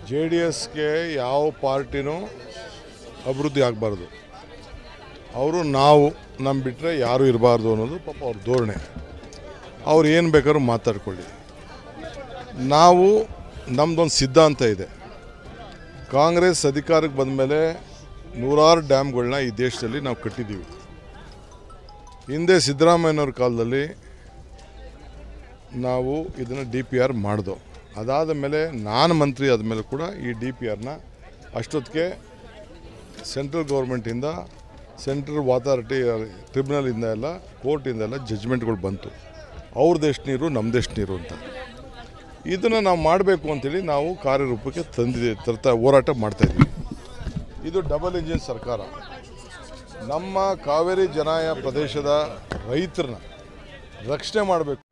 J D ಎಸ್ಗೆ ಯಾವ ಪಾರ್ಟಿನೂ ಅಭಿವೃದ್ಧಿ ಆಗಬಾರ್ದು ಅವರು ನಾವು ನಮ್ಮ ಬಿಟ್ಟರೆ ಯಾರೂ ಇರಬಾರ್ದು ಅನ್ನೋದು ಪಾಪ ಅವ್ರ ಧೋರಣೆ ಅವ್ರು ಏನು ಬೇಕಾದ್ರೂ ಮಾತಾಡ್ಕೊಳ್ಳಿ ನಾವು ನಮ್ಮದೊಂದು ಸಿದ್ಧಾಂತ ಇದೆ ಕಾಂಗ್ರೆಸ್ ಅಧಿಕಾರಕ್ಕೆ ಬಂದ ಮೇಲೆ ನೂರಾರು ಡ್ಯಾಮ್ಗಳನ್ನ ಈ ದೇಶದಲ್ಲಿ ನಾವು ಕಟ್ಟಿದ್ದೀವಿ ಹಿಂದೆ ಸಿದ್ದರಾಮಯ್ಯನವ್ರ ಕಾಲದಲ್ಲಿ ನಾವು ಇದನ್ನು ಡಿ ಪಿ ಆರ್ ಮಾಡ್ದೋ ಅದಾದ ಮೇಲೆ ನಾನು ಮಂತ್ರಿ ಆದಮೇಲೆ ಕೂಡ ಈ ಡಿ ಪಿ ಆರ್ನ ಅಷ್ಟೊತ್ತಿಗೆ ಸೆಂಟ್ರಲ್ ಗೌರ್ಮೆಂಟಿಂದ ಸೆಂಟ್ರಲ್ ಅಥಾರಿಟಿ ಟ್ರಿಬ್ಯುನಲಿಂದ ಎಲ್ಲ ಕೋರ್ಟಿಂದ ಎಲ್ಲ ಜಜ್ಮೆಂಟ್ಗಳು ಬಂತು ಅವ್ರದ್ದು ಎಷ್ಟು ನೀರು ನಮ್ಮದು ಎಷ್ಟು ನೀರು ಅಂತ ಇದನ್ನು ನಾವು ಮಾಡಬೇಕು ಅಂತೇಳಿ ನಾವು ಕಾರ್ಯರೂಪಕ್ಕೆ ತಂದಿದ್ದೀವಿ ತರ್ತಾ ಹೋರಾಟ ಮಾಡ್ತಾಯಿದ್ದೀವಿ ಇದು ಡಬಲ್ ಇಂಜಿನ್ ಸರ್ಕಾರ ನಮ್ಮ ಕಾವೇರಿ ಜನಾಯ ಪ್ರದೇಶದ ರೈತರನ್ನ ರಕ್ಷಣೆ ಮಾಡಬೇಕು